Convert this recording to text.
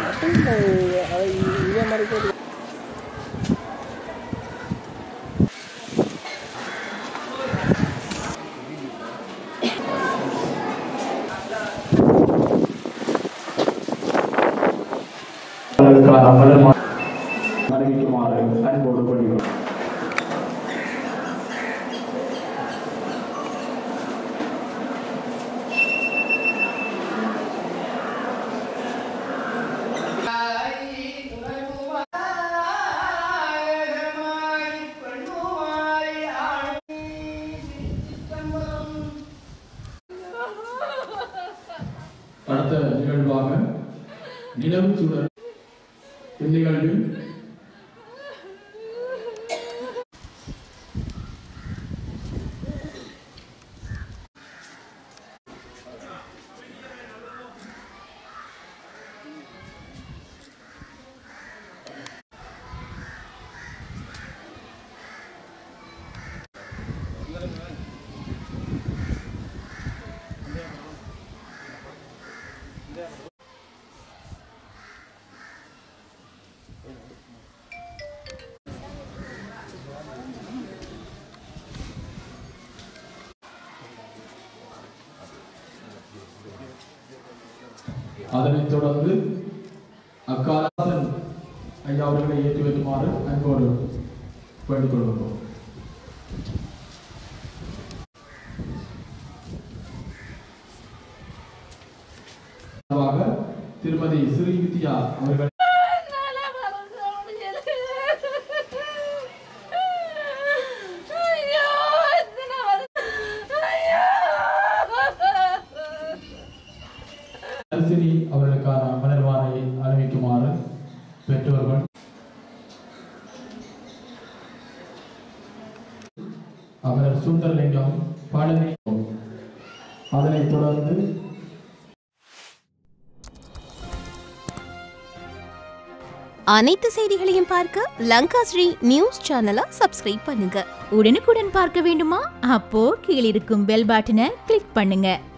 இதே மாதிரி போட்டு அவர்களுக்கான மலர் மா- அறிவிக்குமாறு அன்போடு கொள்கிறோம் அடுத்த நிகழ்வாக நிலவு சுடர் இந்நிகழ்வில் அதனைத் தொடர்ந்து அக்காலத்தில் ஐயா அவர்களை ஏற்றி வைக்குமாறு அன்போடு வேண்டிக் கொள்கிறோம் திருமதி ஸ்ரீ வித்யா அவர்கள் தரிசினி அவர்களுக்கான மலர்வானை அறிவிக்குமாறு பெற்றோர்கள் அவர் சுந்தரலிங்கம் பழனி அதனைத் தொடர்ந்து அனைத்து செய்திகளையும் பார்க்க லங்கா ஸ்ரீ நியூஸ் சேனலை சப்ஸ்கிரைப் பண்ணுங்க உடனுக்குடன் பார்க்க வேண்டுமா அப்போ கீழிருக்கும் பெல் பட்டனை கிளிக் பண்ணுங்க